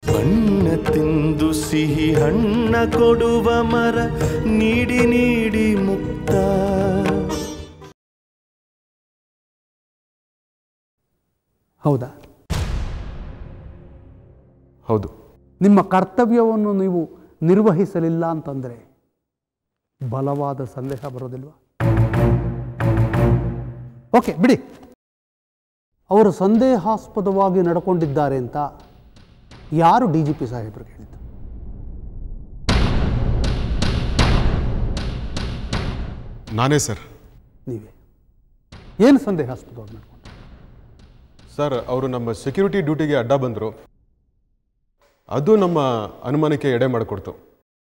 ಬಣ್ಣ ತಿಂದು ಸಿಹಿ ಹಣ್ಣ ಕೊಡುವ ಮರ ನೀಡಿ ನೀಡಿ ಮುಕ್ತ ಹೌದಾ ಹೌದು ನಿಮ್ಮ ಕರ್ತವ್ಯವನ್ನು ನೀವು ನಿರ್ವಹಿಸಲಿಲ್ಲ ಅಂತಂದರೆ ಬಲವಾದ ಸಂದೇಹ ಬರೋದಿಲ್ವಾ ಓಕೆ ಬಿಡಿ ಅವರು ಸಂದೇಹಾಸ್ಪದವಾಗಿ ನಡ್ಕೊಂಡಿದ್ದಾರೆ ಅಂತ ಯಾರು ಡಿ ಜಿ ಪಿ ಸಾಹೇಬ್ರಿಗೆ ಹೇಳಿದ್ದು ನಾನೇ ಸರ್ ನೀವೇ ಏನು ಸಂದೇಹಾಸ್ಪದವಾಗಿ ನಡ್ಕೊಂಡು ಸರ್ ಅವರು ನಮ್ಮ ಸೆಕ್ಯೂರಿಟಿ ಡ್ಯೂಟಿಗೆ ಅಡ್ಡ ಬಂದರು ಅದು ನಮ್ಮ ಅನುಮಾನಕ್ಕೆ ಎಡೆ ಮಾಡಿಕೊಡ್ತು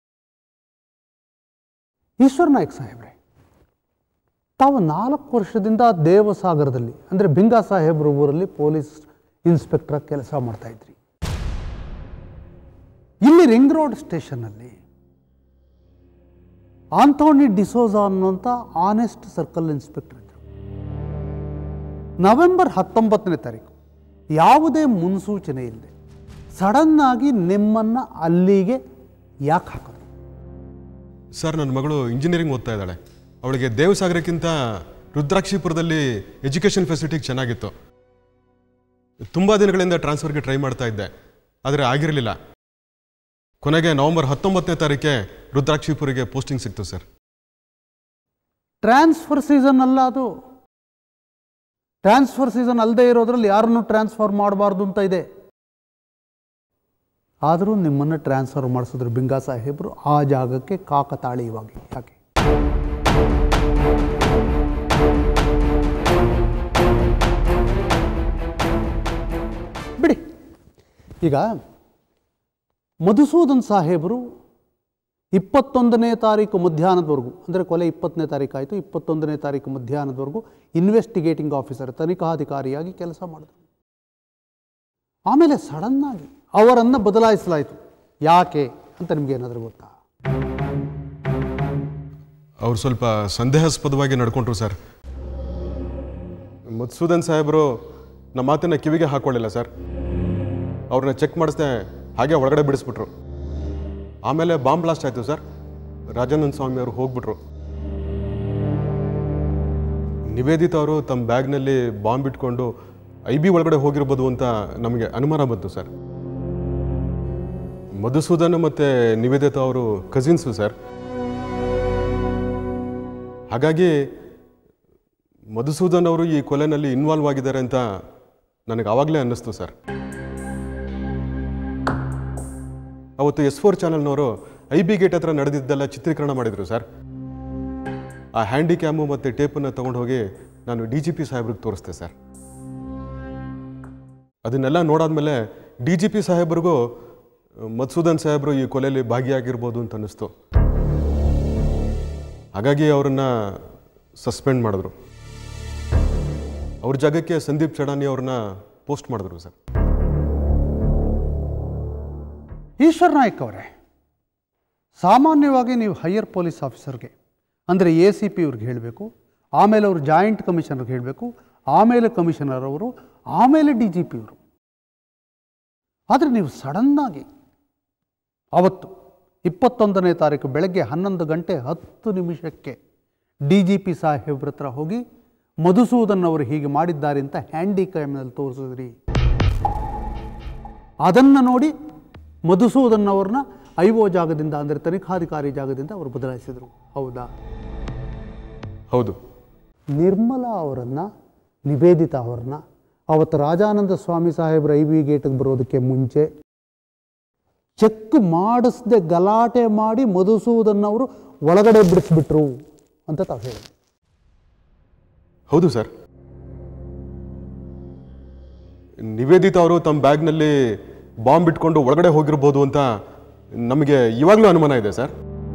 ಈಶ್ವರ್ ನಾಯ್ಕ್ ಸಾಹೇಬ್ರೆ ತಾವು ನಾಲ್ಕು ವರ್ಷದಿಂದ ದೇವಸಾಗರದಲ್ಲಿ ಅಂದರೆ ಬಿಂಗಾ ಸಾಹೇಬ್ರ ಊರಲ್ಲಿ ಪೊಲೀಸ್ ಇನ್ಸ್ಪೆಕ್ಟರ್ ಕೆಲಸ ಮಾಡ್ತಾ ಇದ್ರಿ ಇಲ್ಲಿ ರಿಂಗ್ ರೋಡ್ ಸ್ಟೇಷನ್ನಲ್ಲಿ ಆಂಥೋನಿ ಡಿಸೋಜಾ ಅನ್ನುವಂಥ ಆನೆಸ್ಟ್ ಸರ್ಕಲ್ ಇನ್ಸ್ಪೆಕ್ಟರ್ ಇದ್ದರು ನವೆಂಬರ್ ಹತ್ತೊಂಬತ್ತನೇ ತಾರೀಕು ಯಾವುದೇ ಮುನ್ಸೂಚನೆ ಇಲ್ಲದೆ ಸಡನ್ನಾಗಿ ನಿಮ್ಮನ್ನು ಅಲ್ಲಿಗೆ ಯಾಕೆ ಹಾಕೋದು ಸರ್ ನನ್ನ ಮಗಳು ಇಂಜಿನಿಯರಿಂಗ್ ಓದ್ತಾ ಇದ್ದಾಳೆ ಅವಳಿಗೆ ದೇವಸಾಗರಕ್ಕಿಂತ ರುದ್ರಾಕ್ಷಿಪುರದಲ್ಲಿ ಎಜುಕೇಷನ್ ಫೆಸಿಲಿಟಿ ಚೆನ್ನಾಗಿತ್ತು ತುಂಬ ದಿನಗಳಿಂದ ಟ್ರಾನ್ಸ್ಫರ್ಗೆ ಟ್ರೈ ಮಾಡ್ತಾ ಇದ್ದೆ ಆದರೆ ಆಗಿರಲಿಲ್ಲ ಕೊನೆಗೆ ನವೆಂಬರ್ ಹತ್ತೊಂಬತ್ತನೇ ತಾರೀಕೆ ರುದ್ರಾಕ್ಷಿಪುರಿಗೆ ಪೋಸ್ಟಿಂಗ್ ಸಿಕ್ತು ಸರ್ ಟ್ರಾನ್ಸ್ಫರ್ ಸೀಸನ್ ಅಲ್ಲ ಅದು ಟ್ರಾನ್ಸ್ಫರ್ ಸೀಸನ್ ಅಲ್ಲದೆ ಇರೋದ್ರಲ್ಲಿ ಯಾರನ್ನು ಟ್ರಾನ್ಸ್ಫರ್ ಮಾಡಬಾರ್ದು ಅಂತ ಇದೆ ಆದರೂ ನಿಮ್ಮನ್ನು ಟ್ರಾನ್ಸ್ಫರ್ ಮಾಡಿಸಿದ್ರು ಬಿಂಗಾ ಸಾಹೇಬರು ಆ ಜಾಗಕ್ಕೆ ಕಾಕತಾಳೀಯವಾಗಿ ಯಾಕೆ ಬಿಡಿ ಈಗ ಮಧುಸೂದನ್ ಸಾಹೇಬರು ಇಪ್ಪತ್ತೊಂದನೇ ತಾರೀಕು ಮಧ್ಯಾಹ್ನದವರೆಗೂ ಅಂದರೆ ಕೊಲೆ ಇಪ್ಪತ್ತನೇ ತಾರೀಕು ಆಯಿತು ಇಪ್ಪತ್ತೊಂದನೇ ತಾರೀಕು ಮಧ್ಯಾಹ್ನದವರೆಗೂ ಇನ್ವೆಸ್ಟಿಗೇಟಿಂಗ್ ಆಫೀಸರ್ ತನಿಖಾಧಿಕಾರಿಯಾಗಿ ಕೆಲಸ ಮಾಡಿದ್ರು ಆಮೇಲೆ ಸಡನ್ನಾಗಿ ಅವರನ್ನು ಬದಲಾಯಿಸಲಾಯಿತು ಯಾಕೆ ಅಂತ ನಿಮಗೇನಾದರೂ ಗೊತ್ತಾ ಅವ್ರು ಸ್ವಲ್ಪ ಸಂದೇಹಾಸ್ಪದವಾಗಿ ನಡ್ಕೊಂಡ್ರು ಸರ್ ಮಧುಸೂದನ್ ಸಾಹೇಬರು ನಮ್ಮ ಮಾತನ್ನ ಕಿವಿಗೆ ಹಾಕೊಳ್ಳಿಲ್ಲ ಸರ್ ಅವ್ರನ್ನ ಚೆಕ್ ಮಾಡಿಸ್ದೆ ಹಾಗೆ ಒಳಗಡೆ ಬಿಡಿಸ್ಬಿಟ್ರು ಆಮೇಲೆ ಬಾಂಬ್ ಬ್ಲಾಸ್ಟ್ ಆಯಿತು ಸರ್ ರಾಜಾನಂದ ಸ್ವಾಮಿ ಅವರು ಹೋಗ್ಬಿಟ್ರು ನಿವೇದಿತ ಅವರು ತಮ್ಮ ಬ್ಯಾಗ್ನಲ್ಲಿ ಬಾಂಬ್ ಇಟ್ಕೊಂಡು ಐ ಬಿ ಒಳಗಡೆ ಹೋಗಿರ್ಬೋದು ಅಂತ ನಮಗೆ ಅನುಮಾನ ಬಂತು ಸರ್ ಮಧುಸೂದನ್ ಮತ್ತು ನಿವೇದಿತ ಅವರು ಕಸಿನ್ಸು ಸರ್ ಹಾಗಾಗಿ ಮಧುಸೂದನ್ ಅವರು ಈ ಕೊಲೆನಲ್ಲಿ ಇನ್ವಾಲ್ವ್ ಆಗಿದ್ದಾರೆ ಅಂತ ನನಗೆ ಆವಾಗಲೇ ಅನ್ನಿಸ್ತು ಸರ್ ಅವತ್ತು ಎಸ್ ಫೋರ್ ಚಾನಲ್ನವರು ಐ ಬಿ ಗೇಟ್ ಹತ್ರ ನಡೆದಿದ್ದೆಲ್ಲ ಚಿತ್ರೀಕರಣ ಮಾಡಿದರು ಸರ್ ಆ ಹ್ಯಾಂಡಿ ಕ್ಯಾಮು ಮತ್ತು ಟೇಪನ್ನು ತೊಗೊಂಡು ಹೋಗಿ ನಾನು ಡಿ ಜಿ ಪಿ ಸಾಹೇಬ್ರಿಗೆ ತೋರಿಸ್ದೆ ಸರ್ ಅದನ್ನೆಲ್ಲ ನೋಡಾದ್ಮೇಲೆ ಡಿ ಜಿ ಪಿ ಸಾಹೇಬ್ರಿಗೂ ಮಧುಸೂದನ್ ಸಾಹೇಬರು ಈ ಕೊಲೆಯಲ್ಲಿ ಭಾಗಿಯಾಗಿರ್ಬೋದು ಅಂತ ಅನ್ನಿಸ್ತು ಹಾಗಾಗಿ ಅವರನ್ನು ಸಸ್ಪೆಂಡ್ ಮಾಡಿದ್ರು ಅವ್ರ ಜಾಗಕ್ಕೆ ಸಂದೀಪ್ ಚಡಾನಿ ಅವ್ರನ್ನ ಪೋಸ್ಟ್ ಮಾಡಿದ್ರು ಸರ್ ಈಶ್ವರ್ ನಾಯ್ಕ್ ಅವರೇ ಸಾಮಾನ್ಯವಾಗಿ ನೀವು ಹೈಯರ್ ಪೊಲೀಸ್ ಆಫೀಸರ್ಗೆ ಅಂದರೆ ಎ ಸಿ ಪಿ ಅವ್ರಿಗೆ ಹೇಳಬೇಕು ಆಮೇಲೆ ಅವರು ಜಾಯಿಂಟ್ ಕಮಿಷನರ್ಗೆ ಹೇಳಬೇಕು ಆಮೇಲೆ ಕಮಿಷನರ್ ಅವರು ಆಮೇಲೆ ಡಿ ಜಿ ಪಿ ಅವರು ಆದರೆ ನೀವು ಸಡನ್ನಾಗಿ ಅವತ್ತು ಇಪ್ಪತ್ತೊಂದನೇ ತಾರೀಕು ಬೆಳಗ್ಗೆ ಹನ್ನೊಂದು ಗಂಟೆ ಹತ್ತು ನಿಮಿಷಕ್ಕೆ ಡಿ ಜಿ ಪಿ ಸಾಹೇಬ್ರ ಹತ್ರ ಹೋಗಿ ಮಧುಸೂದನ್ ಅವರು ಹೀಗೆ ಮಾಡಿದ್ದಾರೆ ಅಂತ ಹ್ಯಾಂಡಿ ಕ್ಯಾಮ್ನಲ್ಲಿ ತೋರಿಸಿದ್ರಿ ಅದನ್ನು ನೋಡಿ ಮಧುಸೂದನ್ ಅವ್ರನ್ನ ಐ ಒ ಜಾಗದಿಂದ ಅಂದರೆ ತನಿಖಾಧಿಕಾರಿ ಜಾಗದಿಂದ ಅವರು ಬದಲಾಯಿಸಿದರು ಹೌದಾ ಹೌದು ನಿರ್ಮಲಾ ಅವರನ್ನು ನಿವೇದಿತಾ ಅವರನ್ನ ಅವತ್ತು ರಾಜಾನಂದ ಸ್ವಾಮಿ ಸಾಹೇಬ್ರ ಐ ವಿ ಗೇಟಿಗೆ ಬರೋದಕ್ಕೆ ಮುಂಚೆ ಚೆಕ್ ಮಾಡಿಸ್ದೆ ಗಲಾಟೆ ಮಾಡಿ ಮಧುಸೂದನ್ ಅವರು ಒಳಗಡೆ ಬಿಡಿಸ್ಬಿಟ್ರು ಅಂತ ತಾವು ಹೇಳಿ ಹೌದು ಸರ್ ನಿವೇದಿತ ಅವರು ತಮ್ಮ ಬ್ಯಾಗ್ನಲ್ಲಿ ಬಾಂಬ್ ಇಟ್ಕೊಂಡು ಒಳಗಡೆ ಹೋಗಿರ್ಬೋದು ಅಂತ ನಮಗೆ ಇವಾಗಲೂ ಅನುಮಾನ ಇದೆ ಸರ್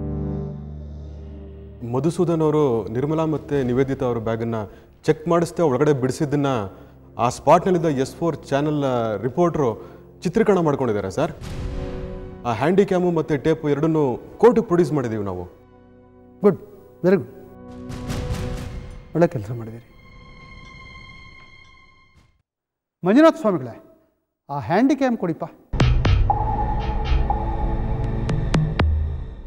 ಮಧುಸೂದನ್ ಅವರು ನಿರ್ಮಲಾ ಮತ್ತು ನಿವೇದಿತ ಅವರ ಬ್ಯಾಗನ್ನು ಚೆಕ್ ಮಾಡಿಸ್ದೆ ಒಳಗಡೆ ಬಿಡಿಸಿದ್ದನ್ನ ಆ ಸ್ಪಾಟ್ನಲ್ಲಿದ್ದ ಎಸ್ ಫೋರ್ ಚಾನಲ್ ರಿಪೋರ್ಟ್ರು ಚಿತ್ರೀಕರಣ ಮಾಡ್ಕೊಂಡಿದ್ದಾರೆ ಸರ್ ಆ ಹ್ಯಾಂಡಿ ಕ್ಯಾಮು ಮತ್ತು ಟೇಪು ಎರಡನ್ನೂ ಕೋರ್ಟಿಗೆ ಪ್ರೊಡ್ಯೂಸ್ ಮಾಡಿದ್ದೀವಿ ನಾವು ಗುಡ್ ವೆರಿ ಗುಡ್ ಒಳ್ಳೆ ಕೆಲಸ ಮಾಡಿದ್ದೀರಿ ಮಂಜುನಾಥ್ ಸ್ವಾಮಿಗಳೇ ಆ ಹ್ಯಾಂಡಿ ಕ್ಯಾಮ್ ಕೊಡಿಪ್ಪ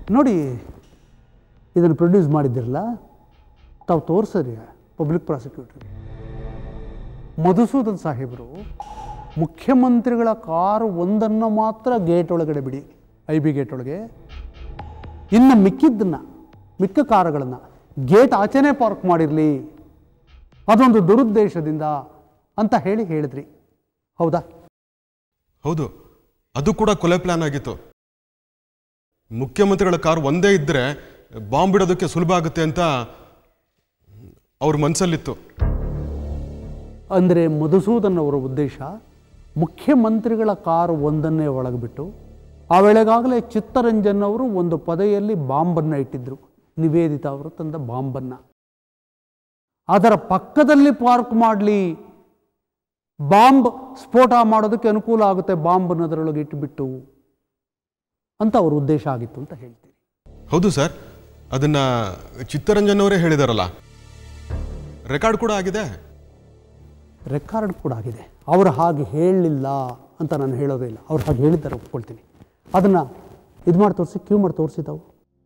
ನೋಡಿ ಇದನ್ನು ಪ್ರೊಡ್ಯೂಸ್ ಮಾಡಿದ್ದಿರಲ್ಲ ತಾವು ತೋರಿಸಿರಿ ಪಬ್ಲಿಕ್ ಪ್ರಾಸಿಕ್ಯೂಟರ್ಗೆ ಮಧುಸೂದನ್ ಸಾಹೇಬರು ಮುಖ್ಯಮಂತ್ರಿಗಳ ಕಾರು ಒಂದನ್ನು ಮಾತ್ರ ಗೇಟ್ ಒಳಗಡೆ ಬಿಡಿ ಐ ಬಿ ಗೇಟ್ ಒಳಗೆ ಇನ್ನು ಮಿಕ್ಕಿದ್ದನ್ನು ಮಿಕ್ಕ ಕಾರುಗಳನ್ನು ಗೇಟ್ ಆಚೆನೇ ಪಾರ್ಕ್ ಮಾಡಿರಲಿ ಅದೊಂದು ದುರುದ್ದೇಶದಿಂದ ಅಂತ ಹೇಳಿ ಹೇಳಿದ್ರಿ ಹೌದಾ ಹೌದು ಅದು ಕೂಡ ಕೊಲೆ ಪ್ಲಾನ್ ಆಗಿತ್ತು ಮುಖ್ಯಮಂತ್ರಿಗಳ ಕಾರು ಒಂದೇ ಇದ್ದರೆ ಬಾಂಬ್ ಬಿಡೋದಕ್ಕೆ ಸುಲಭ ಆಗುತ್ತೆ ಅಂತ ಅವ್ರ ಮನಸ್ಸಲ್ಲಿತ್ತು ಅಂದರೆ ಮಧುಸೂದನ್ ಅವರ ಉದ್ದೇಶ ಮುಖ್ಯಮಂತ್ರಿಗಳ ಕಾರು ಒಂದನ್ನೇ ಒಳಗಿಬಿಟ್ಟು ಆ ವೇಳೆಗಾಗಲೇ ಚಿತ್ತರಂಜನ್ ಅವರು ಒಂದು ಪದೆಯಲ್ಲಿ ಬಾಂಬನ್ನು ಇಟ್ಟಿದ್ದರು ನಿವೇದಿತಾ ಅವರು ತಂದ ಬಾಂಬನ್ನು ಅದರ ಪಕ್ಕದಲ್ಲಿ ಪಾರ್ಕ್ ಮಾಡಲಿ ಬಾಂಬ್ ಸ್ಫೋಟ ಮಾಡೋದಕ್ಕೆ ಅನುಕೂಲ ಆಗುತ್ತೆ ಬಾಂಬನ್ನು ಅದರೊಳಗೆ ಇಟ್ಟುಬಿಟ್ಟು ಅಂತ ಅವ್ರ ಉದ್ದೇಶ ಆಗಿತ್ತು ಅಂತ ಹೇಳ್ತೀರಿ ಹೌದು ಸರ್ ಅದನ್ನ ಚಿತ್ತರಂಜನ್ ಅವರೇ ಹೇಳಿದಾರಲ್ಲ ರೆಕಾರ್ಡ್ ಕೂಡ ಆಗಿದೆ ರೆಕಾರ್ಡ್ ಕೂಡ ಆಗಿದೆ ಅವರು ಹಾಗೆ ಹೇಳಲಿಲ್ಲ ಅಂತ ನಾನು ಹೇಳೋದೇ ಇಲ್ಲ ಅವ್ರು ಹಾಗೆ ಹೇಳಿದ್ದಾರೆ ಒಪ್ಕೊಳ್ತೀನಿ ಅದನ್ನು ಇದು ಮಾಡಿ ತೋರಿಸಿ ಕ್ಯೂ ಮಾಡಿ ತೋರಿಸಿ ತಾವು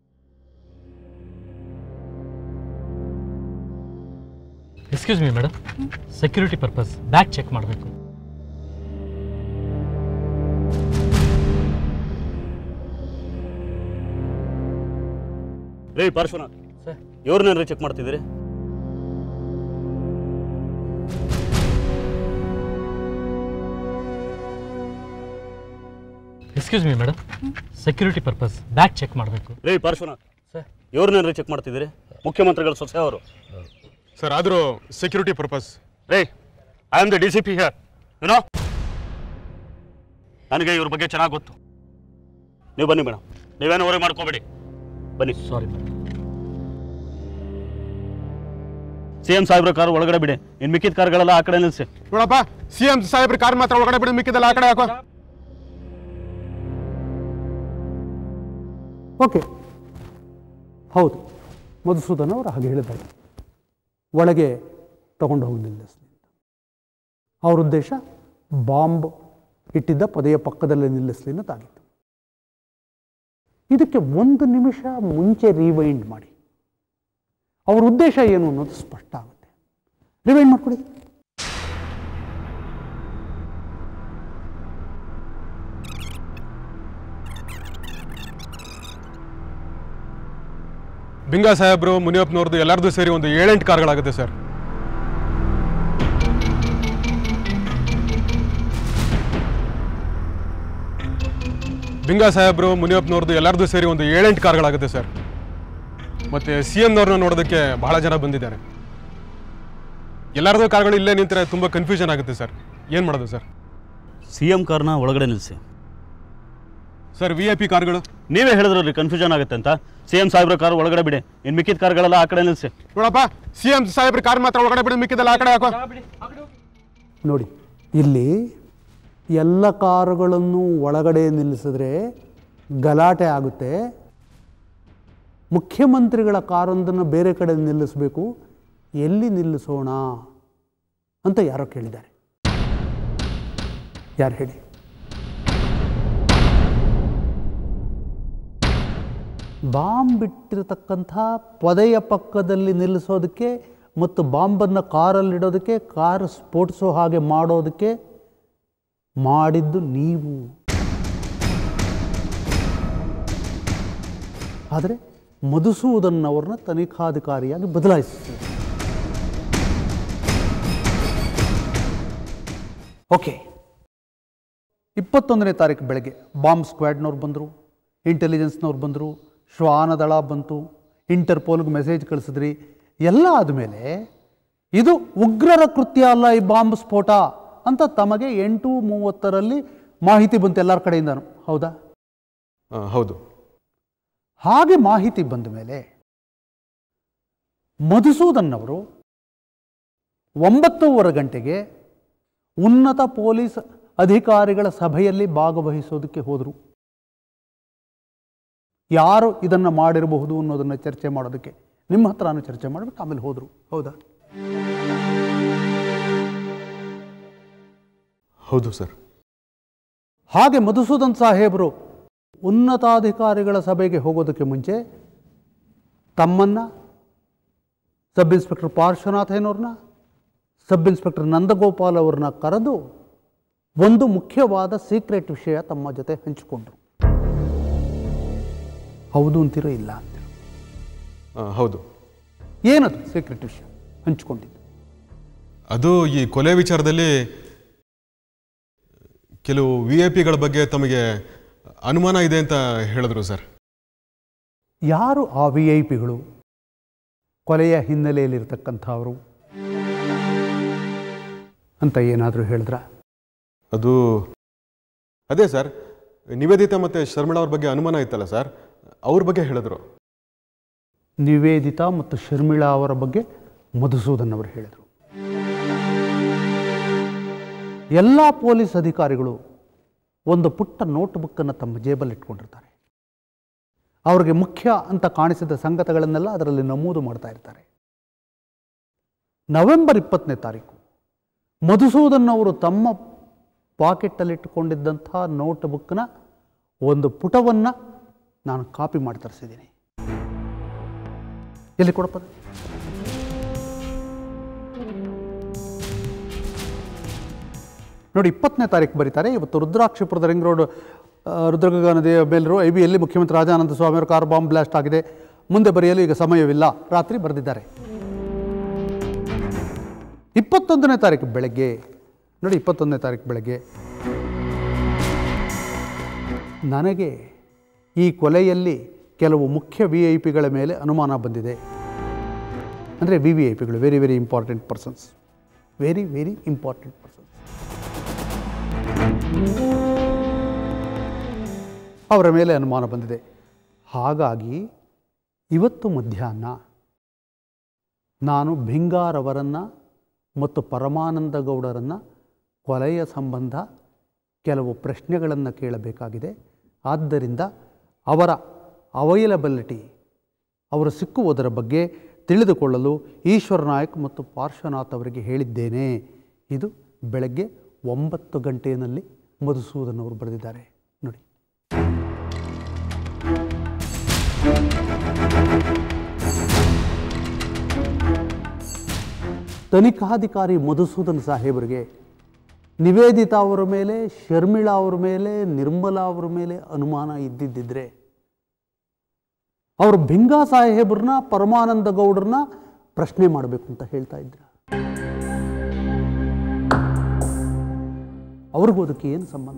excuse me madam security purpose bag check ಮಾಡಬೇಕು ರೇ ಪಾರ್ಶ್ವನಾಥ್ ಸರ್ ಇವ್ರನ್ನೇನ್ರಿ ಚೆಕ್ ಮಾಡ್ತಿದ್ದೀರಿ excuse me madam security purpose bag check ಮಾಡಬೇಕು ರೇ ಪಾರ್ಶ್ವನಾಥ್ ಸರ್ ಇವ್ರನ್ನೇನ್ರಿ ಚೆಕ್ ಮಾಡ್ತಿದ್ದೀರಿ ಮುಖ್ಯಮಂತ್ರಿಗಳ ಸೊಸೆ ಅವರು ಸರ್ ಆದರೂ ಸೆಕ್ಯೂರಿಟಿ ಪರ್ಪಸ್ ರೇ I am the D C P here ಏನೋ ನನಗೆ ಇವ್ರ ಬಗ್ಗೆ ಚೆನ್ನಾಗಿ ಗೊತ್ತು ನೀವು ಬನ್ನಿ ಮೇಡಮ್ ನೀವೇನು ಹೊರೆ ಮಾಡ್ಕೋಬೇಡಿ ಬನ್ನಿ ಸಾರಿ ಮೇಡಮ್ ಸಿ ಎಂ ಸಾಹೇಬ್ರ ಕಾರ್ ಒಳಗಡೆ ಬಿಡಿ ಇನ್ನು ಮಿಕ್ಕಿದ ಕಾರ್ಗಳೆಲ್ಲ ಆ ಕಡೆ ನಿಲ್ಲಿಸಿ ನೋಡಪ್ಪ ಸಿ ಎಂ ಸಾಹೇಬ್ರ ಕಾರ್ ಮಾತ್ರ ಒಳಗಡೆ ಬಿಡಿ ಮಿಕ್ಕಿದೆಲ್ಲ ಆ ಕಡೆ ಹಾಕೋ ಓಕೆ ಹೌದು ಮಧುಸೂದನ್ ಅವರು ಹಾಗೆ ಹೇಳಿದ್ದಾರೆ ಒಳಗೆ ತಗೊಂಡು ಹೋಗಿ ನಿಲ್ಲಿಸಲಿ ಅಂತ ಅವ್ರ ಉದ್ದೇಶ ಬಾಂಬ್ ಇಟ್ಟಿದ್ದ ಪದೆಯ ಪಕ್ಕದಲ್ಲೇ ನಿಲ್ಲಿಸಲಿ ಅನ್ನೋದಾಗಿತ್ತು ಇದಕ್ಕೆ ಒಂದು ನಿಮಿಷ ಮುಂಚೆ ರಿವೈಂಡ್ ಮಾಡಿ ಅವ್ರ ಉದ್ದೇಶ ಏನು ಅನ್ನೋದು ಸ್ಪಷ್ಟ ಆಗುತ್ತೆ ರಿವೈಂಡ್ ಮಾಡ್ಕೊಡಿ ಬಿಂಗ ಸಾಹೇಬ್ರು ಮುನಿಯಪ್ಪನವ್ರದ್ದು ಎಲ್ಲರದು ಸೇರಿ ಒಂದು ಏಳೆಂಟು ಕಾರ್ಗಳಾಗುತ್ತೆ ಸರ್ ಬಿಂಗ ಸಾಹೇಬ್ರು ಮುನಿಯಪ್ಪನವ್ರದ್ದು ಎಲ್ಲರದು ಸೇರಿ ಒಂದು ಏಳೆಂಟು ಕಾರ್ಗಳಾಗುತ್ತೆ ಸರ್ ಮತ್ತೆ ಸಿ ಎಮ್ನವ್ರನ್ನ ನೋಡೋದಕ್ಕೆ ಬಹಳ ಜನ ಬಂದಿದ್ದಾರೆ ಎಲ್ಲರದು ಕಾರ್ಗಳು ಇಲ್ಲೇ ನಿಂತರೆ ತುಂಬ ಕನ್ಫ್ಯೂಷನ್ ಆಗುತ್ತೆ ಸರ್ ಏನು ಮಾಡೋದು ಸರ್ ಸಿ ಎಂ ಕಾರ್ನ ಒಳಗಡೆ ನಿಲ್ಲಿಸಿ ಸರ್ ವಿ ಐ ಪಿ ಕಾರ್ಗಳು ನೀವೇ ಹೇಳಿದ್ರಲ್ಲಿ ಕನ್ಫ್ಯೂಷನ್ ಆಗುತ್ತೆ ಅಂತ ಸಿ ಎಂ ಸಾಹೇಬ್ರ ಕಾರ್ ಒಳಗಡೆ ಬಿಡಿ ಇನ್ನು ಮಿಕ್ಕಿದ ಕಾರ್ಗಳೆಲ್ಲ ಆ ಕಡೆ ನಿಲ್ಲಿಸಿ ನೋಡಪ್ಪ ಸಿ ಎಂ ಸಾಹೇಬ್ರ ಕಾರ್ ಮಾತ್ರ ಒಳಗಡೆ ಬಿಡಿ ಮಿಕ್ಕಿದೆಲ್ಲ ಆ ಕಡೆ ಹಾಕೋ ನೋಡಿ ಇಲ್ಲಿ ಎಲ್ಲ ಕಾರುಗಳನ್ನು ಒಳಗಡೆ ನಿಲ್ಲಿಸಿದ್ರೆ ಗಲಾಟೆ ಆಗುತ್ತೆ ಮುಖ್ಯಮಂತ್ರಿಗಳ ಕಾರೊಂದನ್ನು ಬೇರೆ ಕಡೆ ನಿಲ್ಲಿಸಬೇಕು ಎಲ್ಲಿ ನಿಲ್ಲಿಸೋಣ ಅಂತ ಯಾರೋ ಕೇಳಿದ್ದಾರೆ ಯಾರು ಹೇಳಿ ಬಾಂಬ್ ಬಿಟ್ಟಿರತಕ್ಕಂಥ ಪೊದೆಯ ಪಕ್ಕದಲ್ಲಿ ನಿಲ್ಲಿಸೋದಕ್ಕೆ ಮತ್ತು ಬಾಂಬನ್ನು ಕಾರಲ್ಲಿಡೋದಕ್ಕೆ ಕಾರು ಸ್ಫೋಟಿಸೋ ಹಾಗೆ ಮಾಡೋದಕ್ಕೆ ಮಾಡಿದ್ದು ನೀವು ಆದರೆ ಮಧುಸೂದನ್ ಅವ್ರನ್ನ ತನಿಖಾಧಿಕಾರಿಯಾಗಿ ಬದಲಾಯಿಸಿದ್ರು ಓಕೆ ಇಪ್ಪತ್ತೊಂದನೇ ತಾರೀಕು ಬೆಳಗ್ಗೆ ಬಾಂಬ್ ಸ್ಕ್ವಾಡ್ನವ್ರು ಬಂದರು ಇಂಟೆಲಿಜೆನ್ಸ್ನವ್ರು ಬಂದರು ಶ್ವಾನದಳ ಬಂತು ಇಂಟರ್ಪೋಲ್ಗೆ ಮೆಸೇಜ್ ಕಳಿಸಿದ್ರಿ ಎಲ್ಲ ಆದಮೇಲೆ ಇದು ಉಗ್ರರ ಕೃತ್ಯ ಅಲ್ಲ ಈ ಬಾಂಬ್ ಸ್ಫೋಟ ಅಂತ ತಮಗೆ ಎಂಟು ಮೂವತ್ತರಲ್ಲಿ ಮಾಹಿತಿ ಬಂತು ಎಲ್ಲರ ಕಡೆಯಿಂದನೂ ಹೌದಾ ಆ, ಹೌದು ಹಾಗೆ ಮಾಹಿತಿ ಬಂದ ಮೇಲೆ ಮಧುಸೂದನ್ ಅವರು ಒಂಬತ್ತೂವರೆ ಗಂಟೆಗೆ ಉನ್ನತ ಪೊಲೀಸ್ ಅಧಿಕಾರಿಗಳ ಸಭೆಯಲ್ಲಿ ಭಾಗವಹಿಸೋದಕ್ಕೆ ಹೋದರು ಯಾರು ಇದನ್ನು ಮಾಡಿರಬಹುದು ಅನ್ನೋದನ್ನು ಚರ್ಚೆ ಮಾಡೋದಕ್ಕೆ ನಿಮ್ಮ ಹತ್ರನೂ ಚರ್ಚೆ ಮಾಡಿಬಿಟ್ಟು ಆಮೇಲೆ ಹೋದರು ಹೌದಾ ಹೌದು ಸರ್ ಹಾಗೆ ಮಧುಸೂದನ್ ಸಾಹೇಬರು ಉನ್ನತಾಧಿಕಾರಿಗಳ ಸಭೆಗೆ ಹೋಗೋದಕ್ಕೆ ಮುಂಚೆ ತಮ್ಮನ್ನು ಸಬ್ ಇನ್ಸ್ಪೆಕ್ಟರ್ ಪಾರ್ಶ್ವನಾಥಯ್ಯನವ್ರನ್ನ ಸಬ್ ಇನ್ಸ್ಪೆಕ್ಟರ್ ನಂದಗೋಪಾಲ್ ಅವ್ರನ್ನ ಕರೆದು ಒಂದು ಮುಖ್ಯವಾದ ಸೀಕ್ರೆಟ್ ವಿಷಯ ತಮ್ಮ ಜೊತೆ ಹಂಚಿಕೊಂಡ್ರು ಹೌದು ಅಂತಿರೋ ಇಲ್ಲ ಅಂತಿರೋ ಆ, ಹೌದು ಏನದು ಸೀಕ್ರೆಟ್ ವಿಷಯ ಹಂಚಿಕೊಂಡಿದ್ದು ಅದು ಈ ಕೊಲೆ ವಿಚಾರದಲ್ಲಿ ಕೆಲವು ವಿ ಐ ಪಿಗಳ ಬಗ್ಗೆ ತಮಗೆ ಅನುಮಾನ ಇದೆ ಅಂತ ಹೇಳಿದ್ರು ಸರ್ ಯಾರು ಆ ವಿ ಐ ಪಿಗಳು ಕೊಲೆಯ ಹಿನ್ನೆಲೆಯಲ್ಲಿರ್ತಕ್ಕಂಥವರು ಅಂತ ಏನಾದರೂ ಹೇಳಿದ್ರ ಅದು ಅದೇ ಸರ್ ನಿವೇದಿತಾ ಮತ್ತು ಶರ್ಮಿಳಾ ಅವ್ರ ಬಗ್ಗೆ ಅನುಮಾನ ಇತ್ತಲ್ಲ ಸರ್ ಅವ್ರ ಬಗ್ಗೆ ಹೇಳಿದ್ರು ನಿವೇದಿತಾ ಮತ್ತು ಶರ್ಮಿಳಾ ಅವರ ಬಗ್ಗೆ ಮಧುಸೂದನ್ ಅವರು ಹೇಳಿದರು ಎಲ್ಲ ಪೊಲೀಸ್ ಅಧಿಕಾರಿಗಳು ಒಂದು ಪುಟ್ಟ ನೋಟ್ ಬುಕ್ಕನ್ನು ತಮ್ಮ ಜೇಬಲ್ಲಿ ಇಟ್ಕೊಂಡಿರ್ತಾರೆ ಅವರಿಗೆ ಮುಖ್ಯ ಅಂತ ಕಾಣಿಸಿದ ಸಂಗತಿಗಳನ್ನೆಲ್ಲ ಅದರಲ್ಲಿ ನಮೂದು ಮಾಡ್ತಾ ಇರ್ತಾರೆ ನವೆಂಬರ್ ಇಪ್ಪತ್ತನೇ ತಾರೀಕು ಮಧುಸೂದನ್ ಅವರು ತಮ್ಮ ಪಾಕೆಟ್ಟಲ್ಲಿಟ್ಟುಕೊಂಡಿದ್ದಂಥ ನೋಟ್ ಬುಕ್ನ ಒಂದು ಪುಟವನ್ನು ನಾನು ಕಾಪಿ ಮಾಡಿ ತರಿಸಿದ್ದೀನಿ ಎಲ್ಲಿ ಕೊಡಪ್ಪ ಅದು? ನೋಡಿ ಇಪ್ಪತ್ತನೇ ತಾರೀಕು ಬರೀತಾರೆ ಇವತ್ತು ರುದ್ರಾಕ್ಷಿಪುರದ ರಿಂಗ್ ರೋಡ್ ಆ, ರುದ್ರಗಂಗಾ ನದಿಯ ಮೇಲಿರೋ ಐ ಬಿಯಲ್ಲಿ ಮುಖ್ಯಮಂತ್ರಿ ರಾಜಾನಂದ ಸ್ವಾಮಿ ಅವರ ಕಾರ್ ಬಾಂಬ್ ಬ್ಲಾಸ್ಟ್ ಆಗಿದೆ ಮುಂದೆ ಬರೆಯಲು ಈಗ ಸಮಯವಿಲ್ಲ ರಾತ್ರಿ ಬರೆದಿದ್ದಾರೆ ಇಪ್ಪತ್ತೊಂದನೇ ತಾರೀಕು ಬೆಳಗ್ಗೆ ನೋಡಿ ಇಪ್ಪತ್ತೊಂದನೇ ತಾರೀಕು ಬೆಳಗ್ಗೆ ನನಗೆ ಈ ಕೊಲೆಯಲ್ಲಿ ಕೆಲವು ಮುಖ್ಯ ವಿ ಐ ಪಿಗಳ ಮೇಲೆ ಅನುಮಾನ ಬಂದಿದೆ ಅಂದರೆ ವಿ ವಿ ಐ ಪಿಗಳು very very important persons very very important persons ಅವರ ಮೇಲೆ ಅನುಮಾನ ಬಂದಿದೆ ಹಾಗಾಗಿ ಇವತ್ತು ಮಧ್ಯಾಹ್ನ ನಾನು ಭಿಂಗಾರವರನ್ನು ಮತ್ತು ಪರಮಾನಂದ ಗೌಡರನ್ನು ಕೊಲೆಯ ಸಂಬಂಧ ಕೆಲವು ಪ್ರಶ್ನೆಗಳನ್ನು ಕೇಳಬೇಕಾಗಿದೆ ಆದ್ದರಿಂದ ಅವರ ಅವೈಲಬಿಲಿಟಿ ಅವರು ಸಿಕ್ಕುವುದರ ಬಗ್ಗೆ ತಿಳಿದುಕೊಳ್ಳಲು ಈಶ್ವರ ನಾಯಕ್ ಮತ್ತು ಪಾರ್ಶ್ವನಾಥ್ ಅವರಿಗೆ ಹೇಳಿದ್ದೇನೆ ಇದು ಬೆಳಗ್ಗೆ ಒಂಬತ್ತು ಗಂಟೆಯಲ್ಲಿ ಮಧುಸೂದನ್ ಅವರು ಬರೆದಿದ್ದಾರೆ ನೋಡಿ ತನಿಖಾಧಿಕಾರಿ ಮಧುಸೂದನ್ ಸಾಹೇಬರಿಗೆ ನಿವೇದಿತಾ ಅವರ ಮೇಲೆ ಶರ್ಮಿಳಾ ಅವರ ಮೇಲೆ ನಿರ್ಮಲಾ ಅವರ ಮೇಲೆ ಅನುಮಾನ ಇದ್ದಿದ್ದಿದ್ರೆ ಅವರು ಭಿಂಗಾ ಸಾಹೇಬ್ರನ್ನ ಪರಮಾನಂದ ಗೌಡ್ರನ್ನ ಪ್ರಶ್ನೆ ಮಾಡಬೇಕು ಅಂತ ಹೇಳ್ತಾ ಇದ್ರ ಅವ್ರಿಗೂ ಅದಕ್ಕೆ ಏನು ಸಂಬಂಧ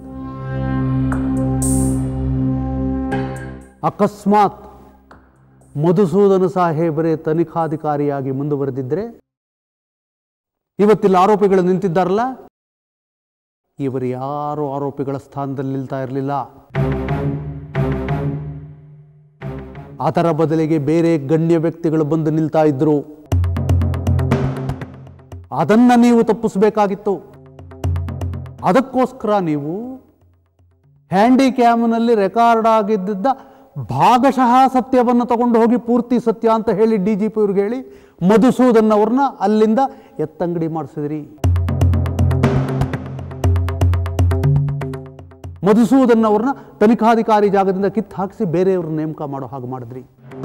ಅಕಸ್ಮಾತ್ ಮಧುಸೂದನ ಸಾಹೇಬರೇ ತನಿಖಾಧಿಕಾರಿಯಾಗಿ ಮುಂದುವರೆದಿದ್ದರೆ ಇವತ್ತಿಲ್ಲಿ ಆರೋಪಿಗಳು ನಿಂತಿದ್ದಾರಲ್ಲ ಇವರು ಯಾರು ಆರೋಪಿಗಳ ಸ್ಥಾನದಲ್ಲಿ ನಿಲ್ತಾ ಇರಲಿಲ್ಲ ಅದರ ಬದಲಿಗೆ ಬೇರೆ ಗಣ್ಯ ವ್ಯಕ್ತಿಗಳು ಬಂದು ನಿಲ್ತಾ ಇದ್ರು ಅದನ್ನ ನೀವು ತಪ್ಪಿಸಬೇಕಾಗಿತ್ತು ಅದಕ್ಕೋಸ್ಕರ ನೀವು ಹ್ಯಾಂಡಿಕ್ಯಾಮ್ನಲ್ಲಿ ರೆಕಾರ್ಡ್ ಆಗಿದ್ದ ಭಾಗಶಃ ಸತ್ಯವನ್ನು ತಗೊಂಡು ಹೋಗಿ ಪೂರ್ತಿ ಸತ್ಯ ಅಂತ ಹೇಳಿ ಡಿ ಜಿ ಪಿ ಅವ್ರಿಗೆ ಹೇಳಿ ಮಧುಸೂದನ್ ಅವ್ರನ್ನ ಅಲ್ಲಿಂದ ಎತ್ತಂಗಡಿ ಮಾಡಿಸಿದ್ರಿ ಮಧುಸೂದನ್ ಅವ್ರನ್ನ ತನಿಖಾಧಿಕಾರಿ ಜಾಗದಿಂದ ಕಿತ್ತು ಹಾಕಿಸಿ ಬೇರೆಯವ್ರನ್ನ ನೇಮಕ ಮಾಡೋ ಹಾಗೆ ಮಾಡಿದ್ರಿ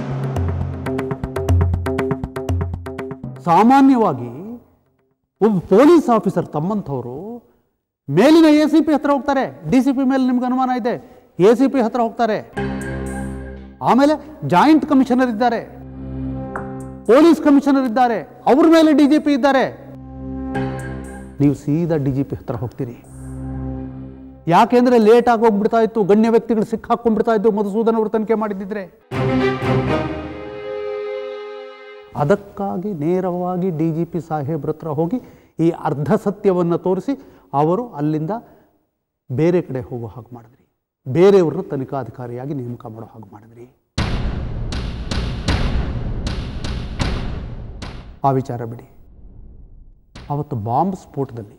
ಸಾಮಾನ್ಯವಾಗಿ ಒಬ್ಬ ಪೊಲೀಸ್ ಆಫೀಸರ್ ತಮ್ಮಂಥವರು ಮೇಲಿನ ಎ ಸಿ ಪಿ ಹತ್ರ ಹೋಗ್ತಾರೆ ಡಿ ಸಿ ಪಿ ಮೇಲೆ ನಿಮ್ಗೆ ಅನುಮಾನ ಇದೆ ಎ ಸಿ ಪಿ ಹತ್ರ ಹೋಗ್ತಾರೆ ಆಮೇಲೆ ಜಾಯಿಂಟ್ ಕಮಿಷನರ್ ಇದ್ದಾರೆ ಪೊಲೀಸ್ ಕಮಿಷನರ್ ಇದ್ದಾರೆ ಅವ್ರ ಮೇಲೆ ಡಿ ಜಿ ಪಿ ಇದ್ದಾರೆ ನೀವು ಸೀದಾ ಡಿ ಜಿ ಪಿ ಹತ್ರ ಹೋಗ್ತೀರಿ ಯಾಕೆಂದ್ರೆ ಲೇಟ್ ಆಗಿ ಹೋಗ್ಬಿಡ್ತಾ ಇತ್ತು ಗಣ್ಯ ವ್ಯಕ್ತಿಗಳು ಸಿಕ್ಕಾಕೊಂಡ್ಬಿಡ್ತಾ ಇದ್ದು ಮಧುಸೂದನ್ ಅವರು ತನಿಖೆ ಮಾಡಿದ್ದಿದ್ರೆ ಅದಕ್ಕಾಗಿ ನೇರವಾಗಿ ಡಿ ಜಿ ಪಿ ಸಾಹೇಬ್ರ ಹತ್ರ ಹೋಗಿ ಈ ಅರ್ಧ ಸತ್ಯವನ್ನು ತೋರಿಸಿ ಅವರು ಅಲ್ಲಿಂದ ಬೇರೆ ಕಡೆ ಹೋಗೋ ಹಾಗೆ ಮಾಡಿದ್ರಿ ಬೇರೆಯವ್ರನ್ನ ತನಿಖಾಧಿಕಾರಿಯಾಗಿ ನೇಮಕ ಮಾಡೋ ಹಾಗೆ ಮಾಡಿದ್ರಿ ಆ ವಿಚಾರ ಬಿಡಿ ಅವತ್ತು ಬಾಂಬ್ ಸ್ಫೋಟದಲ್ಲಿ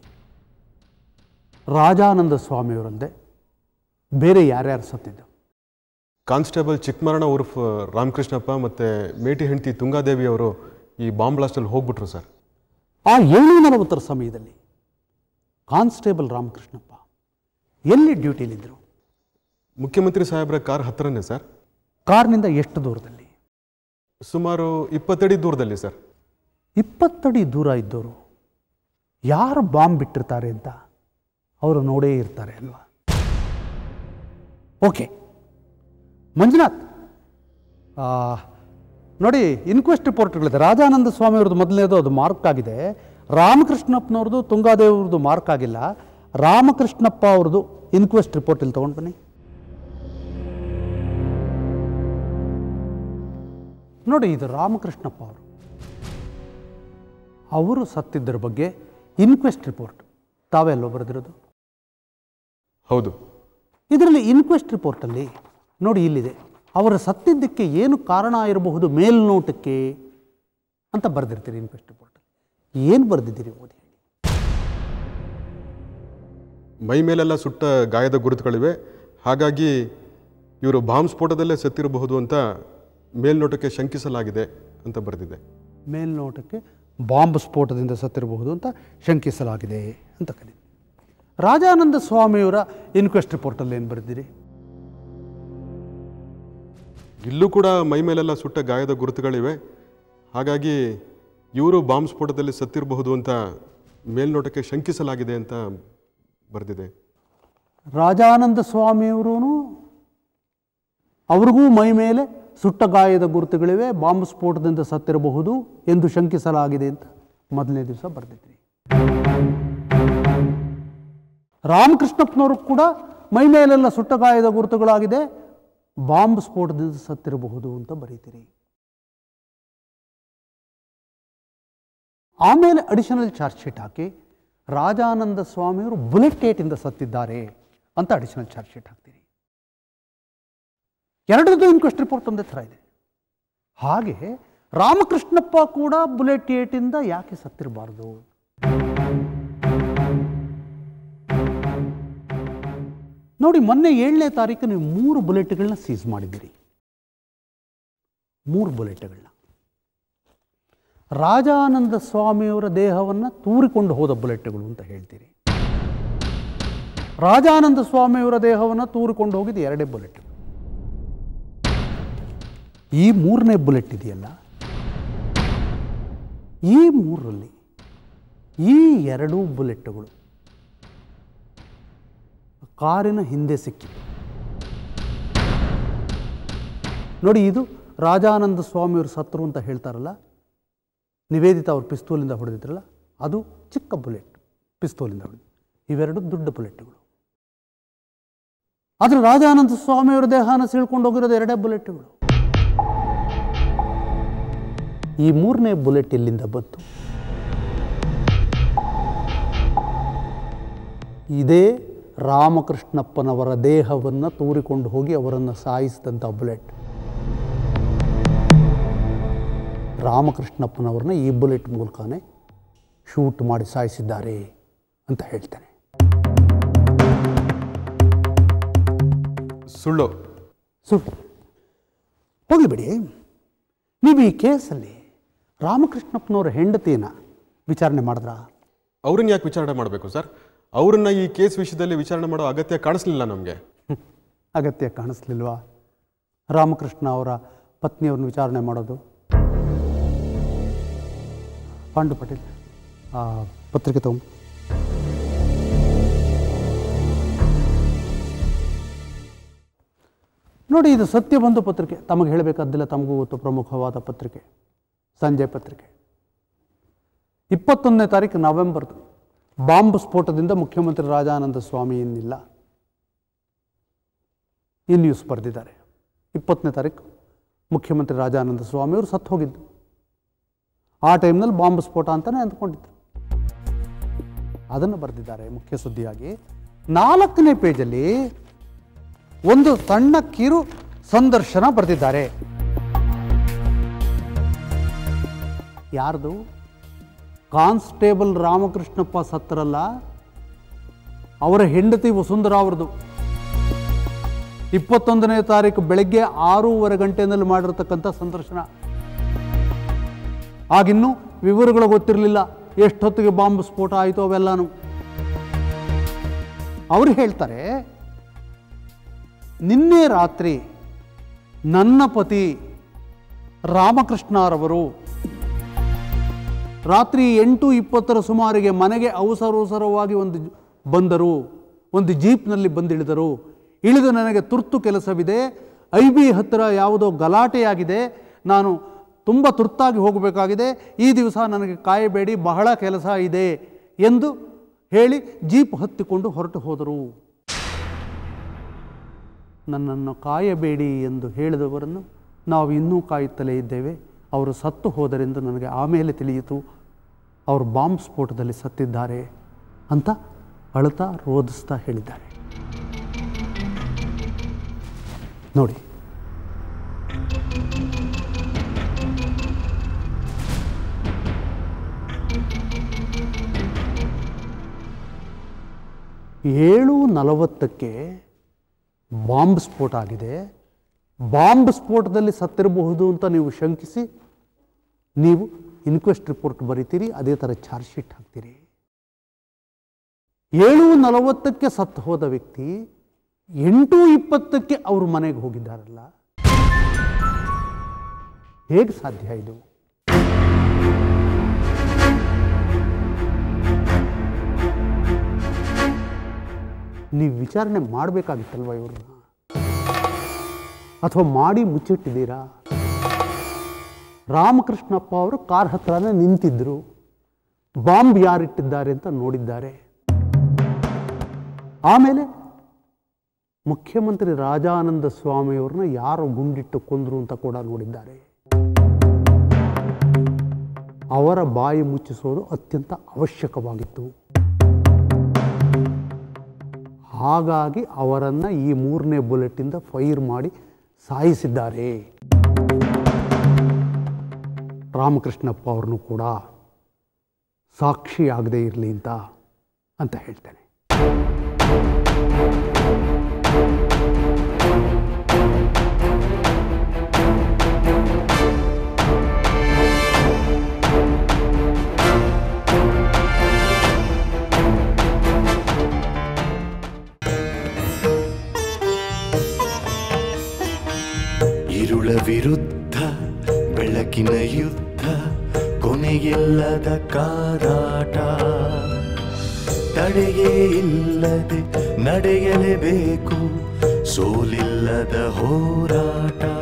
ರಾಜಾನಂದ ಸ್ವಾಮಿಯವರಲ್ಲದೆ ಬೇರೆ ಯಾರ್ಯಾರು ಸತ್ತಿದ್ದು ಕಾನ್ಸ್ಟೇಬಲ್ ಚಿಕ್ಕಮರಣ ಉರ್ಫ್ ರಾಮಕೃಷ್ಣಪ್ಪ ಮತ್ತು ಮೇಟಿ ಹೆಂಡತಿ ತುಂಗಾದೇವಿ ಅವರು ಈ ಬಾಂಬ್ ಬ್ಲಾಸ್ಟಲ್ಲಿ ಹೋಗ್ಬಿಟ್ರು ಸರ್ ಆ ಏಳು ನಲವತ್ತರ ಸಮಯದಲ್ಲಿ ಕಾನ್ಸ್ಟೇಬಲ್ ರಾಮಕೃಷ್ಣಪ್ಪ ಎಲ್ಲಿ ಡ್ಯೂಟಿಲಿದ್ದರು ಮುಖ್ಯಮಂತ್ರಿ ಸಾಹೇಬ್ರ ಕಾರ್ ಹತ್ತಿರನೇ ಸರ್ ಕಾರ್ನಿಂದ ಎಷ್ಟು ದೂರದಲ್ಲಿ ಸುಮಾರು ಇಪ್ಪತ್ತಡಿ ದೂರದಲ್ಲಿ ಸರ್ ಇಪ್ಪತ್ತಡಿ ದೂರ ಇದ್ದವರು ಯಾರು ಬಾಂಬ್ ಬಿಟ್ಟಿರ್ತಾರೆ ಅಂತ ಅವರು ನೋಡೇ ಇರ್ತಾರೆ ಅಲ್ವಾ ಓಕೆ ಮಂಜುನಾಥ್ ಆ, ನೋಡಿ ಇನ್ಕ್ವೆಸ್ಟ್ ರಿಪೋರ್ಟ್ಗಳಿದೆ ರಾಜಾನಂದ ಸ್ವಾಮಿ ಅವ್ರದ್ದು ಮೊದಲನೇದು ಅದು ಮಾರ್ಕ್ ಆಗಿದೆ ರಾಮಕೃಷ್ಣಪ್ಪನವ್ರದ್ದು ತುಂಗಾದೇವ್ರದ್ದು ಮಾರ್ಕ್ ಆಗಿಲ್ಲ ರಾಮಕೃಷ್ಣಪ್ಪ ಅವ್ರದ್ದು ಇನ್ಕ್ವೆಸ್ಟ್ ರಿಪೋರ್ಟ್ ಇಲ್ಲಿ ತೊಗೊಂಡು ಬನ್ನಿ ನೋಡಿ ಇದು ರಾಮಕೃಷ್ಣಪ್ಪ ಅವರು ಅವರು ಸತ್ತಿದ್ದರ ಬಗ್ಗೆ ಇನ್ಕ್ವೆಸ್ಟ್ ರಿಪೋರ್ಟ್ ತಾವೆಲ್ಲೋ ಬರೆದಿರೋದು ಹೌದು ಇದರಲ್ಲಿ ಇನ್ಕ್ವೆಸ್ಟ್ ರಿಪೋರ್ಟಲ್ಲಿ ನೋಡಿ ಇಲ್ಲಿದೆ ಅವರ ಸತ್ತಿದ್ದಕ್ಕೆ ಏನು ಕಾರಣ ಇರಬಹುದು ಮೇಲ್ನೋಟಕ್ಕೆ ಅಂತ ಬರೆದಿರ್ತೀರಿ ಇನ್ಕ್ವೆಸ್ಟ್ ರಿಪೋರ್ಟಲ್ಲಿ ಏನು ಬರೆದಿದ್ದೀರಿ ಓದಿ ಹೇಳಿ ಮೈ ಮೇಲೆಲ್ಲ ಸುಟ್ಟ ಗಾಯದ ಗುರುತುಗಳಿವೆ ಹಾಗಾಗಿ ಇವರು ಬಾಂಬ್ ಸ್ಫೋಟದಲ್ಲೇ ಸತ್ತಿರಬಹುದು ಅಂತ ಮೇಲ್ನೋಟಕ್ಕೆ ಶಂಕಿಸಲಾಗಿದೆ ಅಂತ ಬರೆದಿದೆ ಮೇಲ್ನೋಟಕ್ಕೆ ಬಾಂಬ್ ಸ್ಫೋಟದಿಂದ ಸತ್ತಿರಬಹುದು ಅಂತ ಶಂಕಿಸಲಾಗಿದೆ ಅಂತ ಕರೀತೀವಿ ರಾಜಾನಂದ ಸ್ವಾಮಿಯವರ ಇನ್ಕ್ವೆಸ್ಟ್ ರಿಪೋರ್ಟಲ್ಲಿ ಏನು ಬರೆದಿರಿ ಇಲ್ಲೂ ಕೂಡ ಮೈ ಮೇಲೆಲ್ಲ ಸುಟ್ಟ ಗಾಯದ ಗುರುತುಗಳಿವೆ ಹಾಗಾಗಿ ಇವರು ಬಾಂಬ್ ಸ್ಫೋಟದಲ್ಲಿ ಸತ್ತಿರಬಹುದು ಅಂತ ಮೇಲ್ನೋಟಕ್ಕೆ ಶಂಕಿಸಲಾಗಿದೆ ಅಂತ ಬರೆದಿದೆ ರಾಜಾನಂದ ಸ್ವಾಮಿಯವರು ಅವ್ರಿಗೂ ಮೈ ಮೇಲೆ ಸುಟ್ಟ ಗಾಯದ ಗುರುತುಗಳಿವೆ ಬಾಂಬ್ ಸ್ಫೋಟದಿಂದ ಸತ್ತಿರಬಹುದು ಎಂದು ಶಂಕಿಸಲಾಗಿದೆ ಅಂತ ಮೊದಲನೇ ದಿವಸ ಬರೆದಿದ್ರಿ ರಾಮಕೃಷ್ಣಪ್ಪನವರು ಕೂಡ ಮೈ ಮೇಲೆಲ್ಲ ಸುಟ್ಟ ಗಾಯದ ಗುರುತುಗಳಾಗಿದೆ ಬಾಂಬ್ ಸ್ಫೋಟದಿಂದ ಸತ್ತಿರಬಹುದು ಅಂತ ಬರೀತೀರಿ ಆಮೇಲೆ ಅಡಿಷನಲ್ ಚಾರ್ಜ್ ಶೀಟ್ ಹಾಕಿ ರಾಜಾನಂದ ಸ್ವಾಮಿಯವರು ಬುಲೆಟ್ ಏಟಿಂದ ಸತ್ತಿದ್ದಾರೆ ಅಂತ ಅಡಿಷನಲ್ ಚಾರ್ಜ್ ಶೀಟ್ ಹಾಕ್ತೀರಿ ಎರಡರದ್ದು ಇನ್ಕ್ವೆಸ್ಟ್ ರಿಪೋರ್ಟ್ ಒಂದೇ ಥರ ಇದೆ ಹಾಗೆ ರಾಮಕೃಷ್ಣಪ್ಪ ಕೂಡ ಬುಲೆಟ್ ಏಟಿಂದ ಯಾಕೆ ಸತ್ತಿರಬಾರ್ದು ನೋಡಿ ಮೊನ್ನೆ ಏಳನೇ ತಾರೀಕು ನೀವು ಮೂರು ಬುಲೆಟ್ಗಳನ್ನ ಸೀಸ್ ಮಾಡಿದ್ದೀರಿ ಮೂರು ಬುಲೆಟ್ಗಳನ್ನ ರಾಜಾನಂದ ಸ್ವಾಮಿಯವರ ದೇಹವನ್ನು ತೂರಿಕೊಂಡು ಹೋದ ಬುಲೆಟ್ಗಳು ಅಂತ ಹೇಳ್ತೀರಿ ರಾಜಾನಂದ ಸ್ವಾಮಿಯವರ ದೇಹವನ್ನು ತೂರಿಕೊಂಡು ಹೋಗಿದ್ದು ಎರಡೇ ಬುಲೆಟ್ ಈ ಮೂರನೇ ಬುಲೆಟ್ ಇದೆಯಲ್ಲ ಈ ಮೂರರಲ್ಲಿ ಈ ಎರಡೂ ಬುಲೆಟ್ಗಳು ಕಾರಿನ ಹಿಂದೆ ಸಿಕ್ಕಿತು ನೋಡಿ ಇದು ರಾಜಾನಂದ ಸ್ವಾಮಿಯವರು ಸತ್ರು ಅಂತ ಹೇಳ್ತಾರಲ್ಲ ನಿವೇದಿತಾ ಅವ್ರು ಪಿಸ್ತೂಲಿಂದ ಹೊಡೆದಿದ್ರಲ್ಲ ಅದು ಚಿಕ್ಕ ಬುಲೆಟ್ ಪಿಸ್ತೂಲಿಂದ ಹೊಡೆದು ಇವೆರಡು ದೊಡ್ಡ ಬುಲೆಟ್ಗಳು ಆದರೆ ರಾಜಾನಂದ ಸ್ವಾಮಿಯವರ ದೇಹನ ಸೀಳ್ಕೊಂಡು ಹೋಗಿರೋದು ಎರಡೇ ಬುಲೆಟ್ಗಳು ಈ ಮೂರನೇ ಬುಲೆಟ್ ಎಲ್ಲಿಂದ ಬಂತು ಇದೇ ರಾಮಕೃಷ್ಣಪ್ಪನವರ ದೇಹವನ್ನು ತೂರಿಕೊಂಡು ಹೋಗಿ ಅವರನ್ನು ಸಾಯಿಸಿದಂಥ ಬುಲೆಟ್ ರಾಮಕೃಷ್ಣಪ್ಪನವ್ರನ್ನ ಈ ಬುಲೆಟ್ ಮೂಲಕನೇ ಶೂಟ್ ಮಾಡಿ ಸಾಯಿಸಿದ್ದಾರೆ ಅಂತ ಹೇಳ್ತಾನೆ ಸುಳ್ಳು ಸುಳ್ಳು ಹೋಗಲಿ ಬಿಡಿ ನೀವು ಈ ಕೇಸಲ್ಲಿ ರಾಮಕೃಷ್ಣಪ್ಪನವರ ಹೆಂಡತಿನ ವಿಚಾರಣೆ ಮಾಡಿದ್ರಾ ಅವ್ರನ್ನ ಯಾಕೆ ವಿಚಾರಣೆ ಮಾಡಬೇಕು ಸರ್ ಅವ್ರನ್ನ ಈ ಕೇಸ್ ವಿಷಯದಲ್ಲಿ ವಿಚಾರಣೆ ಮಾಡೋ ಅಗತ್ಯ ಕಾಣಿಸ್ಲಿಲ್ಲ ನಮಗೆ ಹ್ಮ್. ಅಗತ್ಯ ಕಾಣಿಸ್ಲಿಲ್ವಾ ರಾಮಕೃಷ್ಣ ಅವರ ಪತ್ನಿಯವ್ರನ್ನ ವಿಚಾರಣೆ ಮಾಡೋದು ಪಾಂಡು ಪಟೇಲ್ ಆ ಪತ್ರಿಕೆ ತಗೊಂಡು ನೋಡಿ ಇದು ಸತ್ಯಬಂಧು ಪತ್ರಿಕೆ ತಮಗೆ ಹೇಳಬೇಕಾದ್ದಿಲ್ಲ ತಮಗೂ ಗೊತ್ತು ಪ್ರಮುಖವಾದ ಪತ್ರಿಕೆ ಸಂಜೆ ಪತ್ರಿಕೆ ಇಪ್ಪತ್ತೊಂದನೇ ತಾರೀಕು ನವೆಂಬರ್ದು ಬಾಂಬ್ ಸ್ಫೋಟದಿಂದ ಮುಖ್ಯಮಂತ್ರಿ ರಾಜಾನಂದ ಸ್ವಾಮಿ ಇನ್ನಿಲ್ಲ ಈ ನ್ಯೂಸ್ ಬರೆದಿದ್ದಾರೆ ಇಪ್ಪತ್ತನೇ ತಾರೀಕು ಮುಖ್ಯಮಂತ್ರಿ ರಾಜಾನಂದ ಸ್ವಾಮಿಯವರು ಸತ್ತು ಹೋಗಿದ್ದು ಆ ಟೈಮ್ನಲ್ಲಿ ಬಾಂಬ್ ಸ್ಫೋಟ ಅಂತಲೇ ಅಂದ್ಕೊಂಡಿದ್ರು ಅದನ್ನು ಬರೆದಿದ್ದಾರೆ ಮುಖ್ಯ ಸುದ್ದಿಯಾಗಿ ನಾಲ್ಕನೇ ಪೇಜಲ್ಲಿ ಒಂದು ಸಣ್ಣ ಕಿರು ಸಂದರ್ಶನ ಬರೆದಿದ್ದಾರೆ ಯಾರ್ದು ಕಾನ್ಸ್ಟೇಬಲ್ ರಾಮಕೃಷ್ಣಪ್ಪ ಸತ್ತರಲ್ಲ ಅವರ ಹೆಂಡತಿ ವಸುಂಧರಾ ಅವ್ರದ್ದು ಇಪ್ಪತ್ತೊಂದನೇ ತಾರೀಕು ಬೆಳಗ್ಗೆ ಆರೂವರೆ ಗಂಟೆಯಲ್ಲಿ ಮಾಡಿರ್ತಕ್ಕಂಥ ಸಂದರ್ಶನ ಆಗಿನ್ನೂ ವಿವರಗಳು ಗೊತ್ತಿರಲಿಲ್ಲ ಎಷ್ಟೊತ್ತಿಗೆ ಬಾಂಬ್ ಸ್ಫೋಟ ಆಯಿತು ಅವೆಲ್ಲನೂ ಅವರು ಹೇಳ್ತಾರೆ ನಿನ್ನೆ ರಾತ್ರಿ ನನ್ನ ಪತಿ ರಾಮಕೃಷ್ಣರವರು ರಾತ್ರಿ ಎಂಟು ಇಪ್ಪತ್ತರ ಸುಮಾರಿಗೆ ಮನೆಗೆ ಅವಸರವಸರವಾಗಿ ಒಂದು ಬಂದರು ಒಂದು ಜೀಪ್ನಲ್ಲಿ ಬಂದಿಳಿದರು ಇಳಿದು ನನಗೆ ತುರ್ತು ಕೆಲಸವಿದೆ ಐ ಬಿ ಹತ್ತಿರ ಯಾವುದೋ ಗಲಾಟೆಯಾಗಿದೆ ನಾನು ತುಂಬ ತುರ್ತಾಗಿ ಹೋಗಬೇಕಾಗಿದೆ ಈ ದಿವಸ ನನಗೆ ಕಾಯಬೇಡಿ ಬಹಳ ಕೆಲಸ ಇದೆ ಎಂದು ಹೇಳಿ ಜೀಪ್ ಹತ್ತಿಕೊಂಡು ಹೊರಟು ಹೋದರು ನನ್ನನ್ನು ಕಾಯಬೇಡಿ ಎಂದು ಹೇಳಿದವರನ್ನು ನಾವು ಇನ್ನೂ ಕಾಯುತ್ತಲೇ ಇದ್ದೇವೆ ಅವರು ಸತ್ತು ಹೋದರೆಂದು ನನಗೆ ಆಮೇಲೆ ತಿಳಿಯಿತು ಅವರು ಬಾಂಬ್ ಸ್ಫೋಟದಲ್ಲಿ ಸತ್ತಿದ್ದಾರೆ ಅಂತ ಅಳುತ್ತಾ ರೋಧಿಸ್ತಾ ಹೇಳಿದ್ದಾರೆ ನೋಡಿ ಏಳು ನಲವತ್ತಕ್ಕೆ ಬಾಂಬ್ ಸ್ಫೋಟ ಆಗಿದೆ ಬಾಂಬ್ ಸ್ಫೋಟದಲ್ಲಿ ಸತ್ತಿರಬಹುದು ಅಂತ ನೀವು ಶಂಕಿಸಿ ನೀವು ಇನ್ಕ್ವೆಸ್ಟ್ ರಿಪೋರ್ಟ್ ಬರಿತೀರಿ ಅದೇ ಥರ ಚಾರ್ಜ್ ಶೀಟ್ ಹಾಕ್ತೀರಿ ಏಳು ನಲವತ್ತಕ್ಕೆ ಸತ್ತು ಹೋದ ವ್ಯಕ್ತಿ ಎಂಟು ಇಪ್ಪತ್ತಕ್ಕೆ ಅವ್ರ ಮನೆಗೆ ಹೋಗಿದ್ದಾರಲ್ಲ ಹೇಗೆ ಸಾಧ್ಯ ಇದು ನೀವು ವಿಚಾರಣೆ ಮಾಡಬೇಕಾಗಿತ್ತಲ್ವ ಇವ್ರನ್ನ ಅಥವಾ ಮಾಡಿ ಮುಚ್ಚಿಟ್ಟಿದ್ದೀರಾ ರಾಮಕೃಷ್ಣಪ್ಪ ಅವರು ಕಾರ್ ಹತ್ರನೇ ನಿಂತಿದ್ದರು ಬಾಂಬ್ ಯಾರಿಟ್ಟಿದ್ದಾರೆ ಅಂತ ನೋಡಿದ್ದಾರೆ ಆಮೇಲೆ ಮುಖ್ಯಮಂತ್ರಿ ರಾಜಾನಂದ ಸ್ವಾಮಿಯವ್ರನ್ನ ಯಾರು ಗುಂಡಿಟ್ಟು ಕೊಂದ್ರು ಅಂತ ಕೂಡ ನೋಡಿದ್ದಾರೆ ಅವರ ಬಾಯಿ ಮುಚ್ಚಿಸೋದು ಅತ್ಯಂತ ಅವಶ್ಯಕವಾಗಿತ್ತು ಹಾಗಾಗಿ ಅವರನ್ನು ಈ ಮೂರನೇ ಬುಲೆಟಿಂದ ಫೈರ್ ಮಾಡಿ ಸಾಯಿಸಿದ್ದಾರೆ ರಾಮಕೃಷ್ಣಪ್ಪ ಅವ್ರನ್ನೂ ಕೂಡ ಸಾಕ್ಷಿಯಾಗದೇ ಇರಲಿ ಅಂತ ಅಂತ ಹೇಳ್ತೇನೆ ഇരുള ವಿರುದ್ಧ ಬೆಳಕಿನ ಯುದ್ಧ ಕೊನೆಯಿಲ್ಲದ ಕಾದಾಟ ತಡೆಯೇ ಇಲ್ಲದೆ ನಡೆಯಲೇಬೇಕು ಸೋಲಿಲ್ಲದ ಹೋರಾಟ